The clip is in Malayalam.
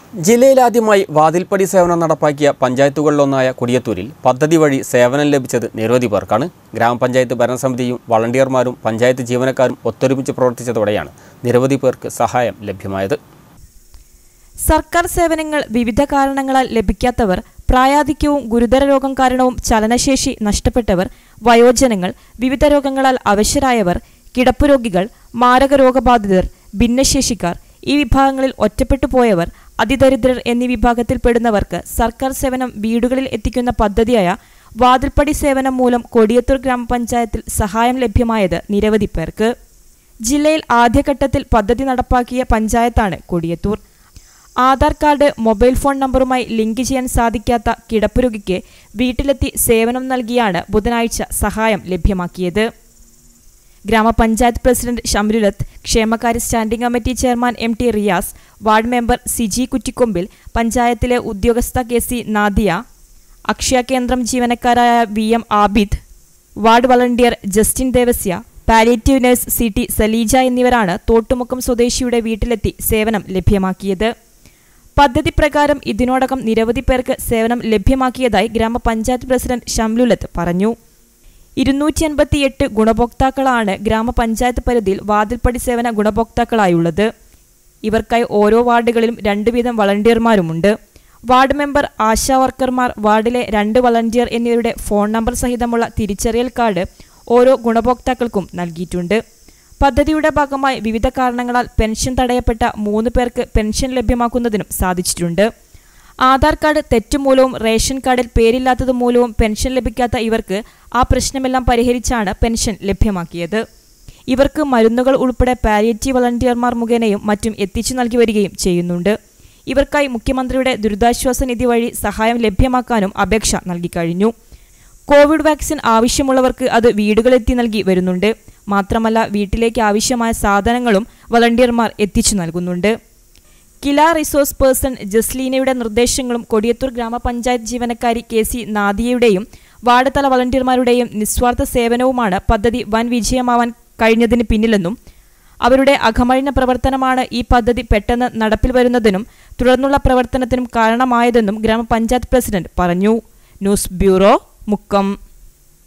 ജില്ലയിലാദ്യമായി വാതിൽപ്പടി സേവനം നടപ്പാക്കിയ പഞ്ചായത്തുകളിലൊന്നായ കൊടിയത്തൂരിൽ പദ്ധതി വഴി സേവനം ലഭിച്ചത് നിരവധി പേർക്കാണ് ഗ്രാമപഞ്ചായത്ത് ഭരണസമിതിയും വളണ്ടിയർമാരും പഞ്ചായത്ത് ജീവനക്കാരും ഒത്തൊരുമിച്ച് പ്രവർത്തിച്ചതോടെയാണ് നിരവധി പേർക്ക് സഹായം ലഭ്യമായത് സർക്കാർ സേവനങ്ങൾ വിവിധ കാരണങ്ങളാൽ ലഭിക്കാത്തവർ പ്രായാധിക്യവും ഗുരുതര രോഗം കാരണവും ചലനശേഷി നഷ്ടപ്പെട്ടവർ വയോജനങ്ങൾ വിവിധ രോഗങ്ങളാൽ അവശരായവർ കിടപ്പുരോഗികൾ മാരക രോഗബാധിതർ ഭിന്നശേഷിക്കാർ ഈ വിഭാഗങ്ങളിൽ ഒറ്റപ്പെട്ടു പോയവർ അതിദരിദ്രർ എന്നീ വിഭാഗത്തിൽപ്പെടുന്നവർക്ക് സർക്കാർ സേവനം വീടുകളിൽ എത്തിക്കുന്ന പദ്ധതിയായ വാതിൽപ്പടി സേവനം മൂലം കൊടിയത്തൂർ ഗ്രാമപഞ്ചായത്തിൽ സഹായം ലഭ്യമായത് നിരവധി പേർക്ക് ജില്ലയിൽ ആദ്യഘട്ടത്തിൽ പദ്ധതി നടപ്പാക്കിയ പഞ്ചായത്താണ് Kodiyathur Aadhaar card mobile phone നമ്പറുമായി ലിങ്ക് ചെയ്യാൻ സാധിക്കാത്ത കിടപ്പുരോഗിക്ക് വീട്ടിലെത്തി സേവനം നൽകിയാണ് ബുധനാഴ്ച സഹായം ലഭ്യമാക്കിയത് ഗ്രാമപഞ്ചായത്ത് പ്രസിഡന്റ് ഷംരുലത്ത് ക്ഷേമകാര്യ standing committee chairman M T Riyas ward member Siji Kuttikombil പഞ്ചായത്തിലെ ഉദ്യോഗസ്ഥ കെ സി നാദിയ അക്ഷയ കേന്ദ്രം ജീവനക്കാരായ V M Abid ward volunteer Justin Devasya palliative nurse C T Saleeja എന്നിവരാണ് തോട്ടുമുക്കം സ്വദേശിയുടെ വീട്ടിലെത്തി സേവനം ലഭ്യമാക്കിയത് പദ്ധതി പ്രകാരം ഇതിനോടകം നിരവധി പേർക്ക് സേവനം ലഭ്യമാക്കിയതായി ഗ്രാമപഞ്ചായത്ത് പ്രസിഡന്റ് ഷംലുലത്ത് പറഞ്ഞു ഇരുന്നൂറ്റി അൻപത്തിയെട്ട് ഗുണഭോക്താക്കളാണ് ഗ്രാമപഞ്ചായത്ത് പരിധിയിൽ വാതിൽപ്പടി സേവന ഗുണഭോക്താക്കളായുള്ളത് ഇവർക്കായി ഓരോ വാർഡുകളിലും രണ്ടു വീതം വളണ്ടിയർമാരുമുണ്ട് വാർഡ് മെമ്പർ ആശാ വർക്കർമാർ വാർഡിലെ രണ്ട് വളണ്ടിയർ എന്നിവരുടെ ഫോൺ നമ്പർ സഹിതമുള്ള തിരിച്ചറിയൽ കാർഡ് ഓരോ ഗുണഭോക്താക്കൾക്കും നൽകിയിട്ടുണ്ട് പദ്ധതിയുടെ ഭാഗമായി വിവിധ കാരണങ്ങളാൽ പെൻഷൻ തടയപ്പെട്ട മൂന്ന് പേർക്ക് പെൻഷൻ ലഭ്യമാക്കുന്നതിനും സാധിച്ചിട്ടുണ്ട് ആധാർ കാർഡ് തെറ്റുമൂലവും റേഷൻ കാർഡിൽ പേരില്ലാത്തത് മൂലവും പെൻഷൻ ലഭിക്കാത്ത ഇവർക്ക് ആ പ്രശ്നമെല്ലാം പരിഹരിച്ചാണ് പെൻഷൻ ലഭ്യമാക്കിയത് ഇവർക്ക് മരുന്നുകൾ ഉൾപ്പെടെ പാലിയേറ്റീവ് വളണ്ടിയർമാർ മുഖേനയും മറ്റും എത്തിച്ചു നൽകി വരികയും ചെയ്യുന്നുണ്ട് ഇവർക്കായി മുഖ്യമന്ത്രിയുടെ ദുരിതാശ്വാസ നിധി വഴി സഹായം ലഭ്യമാക്കാനും അപേക്ഷ നൽകിക്കഴിഞ്ഞു കോവിഡ് വാക്സിൻ ആവശ്യമുള്ളവർക്ക് അത് വീടുകളെത്തി നൽകി വരുന്നുണ്ട് മാത്രമല്ല വീട്ടിലേക്ക് ആവശ്യമായ സാധനങ്ങളും വളണ്ടിയർമാർ എത്തിച്ചു നൽകുന്നുണ്ട് കില റിസോഴ്സ് പേഴ്സൺ ജസ്ലീനയുടെ നിർദ്ദേശങ്ങളും കൊടിയത്തൂർ ഗ്രാമപഞ്ചായത്ത് ജീവനക്കാരി കെ സി നാദിയയുടെയും വാർഡ് തല വളണ്ടിയർമാരുടെയും നിസ്വാർത്ഥ സേവനവുമാണ് പദ്ധതി വൻ വിജയമാവാൻ കഴിഞ്ഞതിന് പിന്നിലെന്നും അവരുടെ അകമഴിഞ്ഞ പ്രവർത്തനമാണ് ഈ പദ്ധതി പെട്ടെന്ന് നടപ്പിൽ വരുന്നതിനും തുടർന്നുള്ള പ്രവർത്തനത്തിനും കാരണമായതെന്നും ഗ്രാമപഞ്ചായത്ത് പ്രസിഡന്റ് പറഞ്ഞു ന്യൂസ് ബ്യൂറോ മുക്കം